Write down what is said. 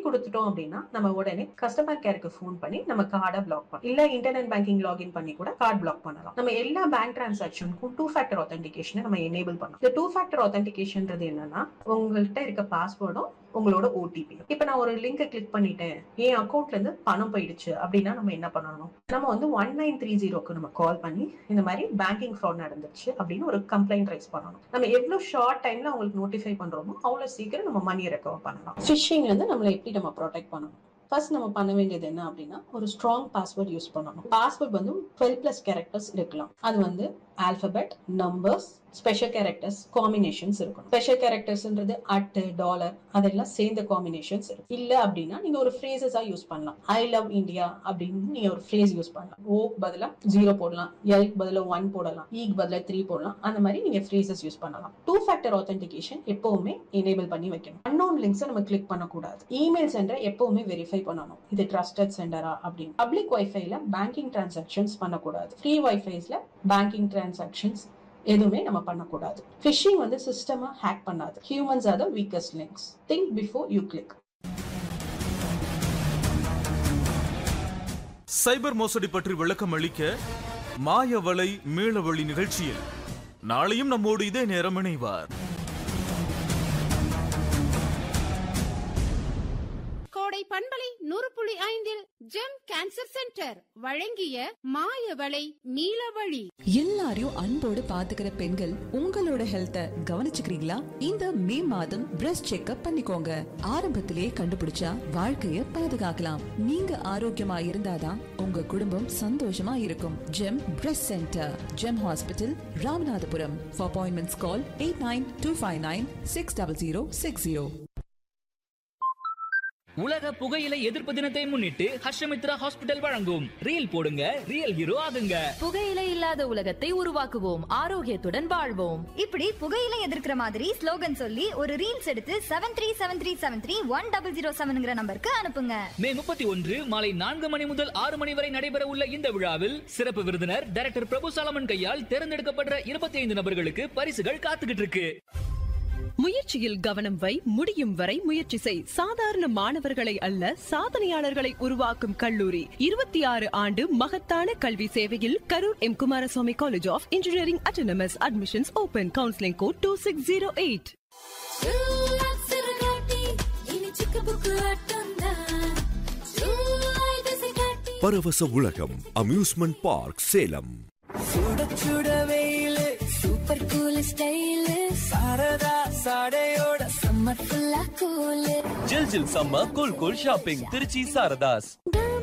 கொடுத்துட்டோம் அப்படின்னா நம்ம உடனே கஸ்டமர் கேருக்கு ஃபோன் பண்ணி நம்ம கார்டை பிளாக் பண்ணலாம் இல்ல இன்டர்நெட் பேங்கிங் லாகின் பண்ணி கூட கார்டு பிளாக் பண்ணலாம் நம்ம எல்லா பேங்க் டிரான்சாக்ஷனுக்கும் டூ ஃபேக்டர் ஆத்தென்டிகேஷனை நம்ம எனேபிள் பண்ணலாம் இந்த டூ ஃபேக்டர் ஆத்தென்டிகேஷன்ன்றது என்னன்னா உங்கள்கிட்ட இருக்க பாஸ்வேர்டும் உங்களோட ஓடிபி இப்ப நான் ஒரு லிங்கை கிளிக் பண்ணிட்டேன் என் அக்கௌண்ட்ல இருந்து பணம் போயிடுச்சு அப்படின்னா நம்ம என்ன பண்ணணும் நம்ம வந்து ஒன் நைன் த்ரீ ஜீரோக்கு நம்ம கால் பண்ணி இந்த மாதிரி பேங்கிங் ஃப்ராட் நடந்துச்சு அப்படின்னு ஒரு கம்ப்ளைண்ட் ரைஸ் பண்ணணும் நம்ம எவ்வளவு ஷார்ட் டைம்ல அவங்களுக்கு நோட்டிஃபை பண்றோமோ அவ்வளவு சீக்கிரம் நம்ம மணியை ரெக்கவர் பண்ணலாம் ஃபிஷிங் வந்து நம்மளை எப்படி நம்ம ப்ரொடெக்ட் பண்ணணும் ஃபர்ஸ்ட் நம்ம பண்ண வேண்டியது என்ன அப்படின்னா ஒரு ஸ்ட்ராங் பாஸ்வேர்ட் யூஸ் பண்ணணும் பாஸ்வேர்ட் வந்து டுவெல் பிளஸ் கேரக்டர்ஸ் இருக்கலாம் அது வந்து alphabet numbers special characters combinations இருக்கும் ஸ்பெஷல் கேரக்டர்ஸ்ன்றது அட் டாலர் அதெல்லாம் சேர்ந்த காம்பினேஷன்ஸ் இருக்கும் இல்ல அப்படின்னா நீங்க ஒரு ஃப்ரேசஸா யூஸ் பண்ணலாம் ஐ லவ் இந்தியா அப்படின்னு நீங்க ஒரு ஃப்ரேஸ் யூஸ் பண்ணலாம் ஓ பதிலா ஜீரோ போடலாம் எல்க்கு பதிலா ஒன் போடலாம் ஈக்கு பதிலா த்ரீ போடலாம் அந்த மாதிரி நீங்க ஃப்ரேசஸ் யூஸ் பண்ணலாம் டூ ஃபேக்டர் ஆத்தென்டிகேஷன் எப்பவுமே எனேபிள் பண்ணி வைக்கணும் அன்னோன் லிங்க்ஸை நம்ம கிளிக் பண்ணக்கூடாது இமெயில் சென்டரை எப்பவுமே வெரிஃபை பண்ணணும் இது ட்ரஸ்டட் சென்டரா அப்படின்னு பப்ளிக் வைஃபைல பேங்கிங் டிரான்சாக்ஷன்ஸ் பண்ணக்கூடாது ஃப்ரீ வைஃபைஸ்ல பேங்கிங் டிரான்சாக்ஷன்ஸ் எதுவுமே நம்ம பண்ணக்கூடாது ஃபிஷிங் வந்து சிஸ்டமா ஹேக் பண்ணாது humans are the weakest links think before you click சைபர் மோசடி பற்றி விளக்கம் அளிக்க மாயவலை மீளவழி நிகழ்ச்சியில் நாளையும் நம்மோடு இதே நேரம் இணைவார் கோடை பண்பலை நூறு புள்ளி ஐந்தில் ஜெம் கேன்சர் சென்டர் வழங்கிய மாயவளை நீலவழி எல்லாரையும் அன்போடு பாத்துக்கிற பெண்கள் உங்களோட ஹெல்த்த கவனிச்சுக்கிறீங்களா இந்த மே மாதம் பிரஸ்ட் செக்அப் பண்ணிக்கோங்க ஆரம்பத்திலேயே கண்டுபிடிச்சா வாழ்க்கைய பாதுகாக்கலாம் நீங்க ஆரோக்கியமா இருந்தாதான் உங்க குடும்பம் சந்தோஷமா இருக்கும் Gem breast centre Gem hospital Ramanathapuram for appointments call eight nine two five nine six double zero six zero உலக புகையிலை எதிர்ப்பு தினத்தை முன்னிட்டு ஹர்ஷமித்ரா ஹாஸ்பிட்டல் வழங்கும் ரீல் போடுங்க ரியல் ஹீரோ ஆகுங்க புகையிலை இல்லாத உலகத்தை உருவாக்குவோம் ஆரோக்கியத்துடன் வாழ்வோம் இப்படி புகையில எதிர்க்கிற மாதிரி ஸ்லோகன் சொல்லி ஒரு ரீல்ஸ் எடுத்து seven three seven three seven three one double zero செவன்ங்கிற நம்பருக்கு அனுப்புங்க மே முப்பத்தி ஒன்று மாலை நான்கு மணி முதல் ஆறு மணி வரை நடைபெற உள்ள இந்த விழாவில் சிறப்பு விருந்தினர் டைரக்டர் பிரபு சாலமன் கையால் தேர்ந்தெடுக்கப்பட்ட இருபத்தி ஐந்து நபர்களுக்கு பரிசுகள் காத்துக்கிட்டு இருக்கு முயற்சியில் கவனம் வை முடியும் வரை முயற்சி செய் சாதாரண மாணவர்களை அல்ல சாதனையாளர்களை உருவாக்கும் கல்லூரி இருபத்தி ஆறு ஆண்டு மகத்தான கல்வி சேவையில் Karur M Kumaraswamy college of engineering autonomous admissions open counselling code two six zero eight பரவச உலகம் அம்யூஸ்மெண்ட் பார்க் சேலம் சுட சுட வெயிலு சூப்பர் கூல் ஸ்டைலு சாரதா சாடையோட சம்மர் ஃபுல்லா கூலு ஜில் ஜில் சம்ம cool cool shopping Trichy Saradhas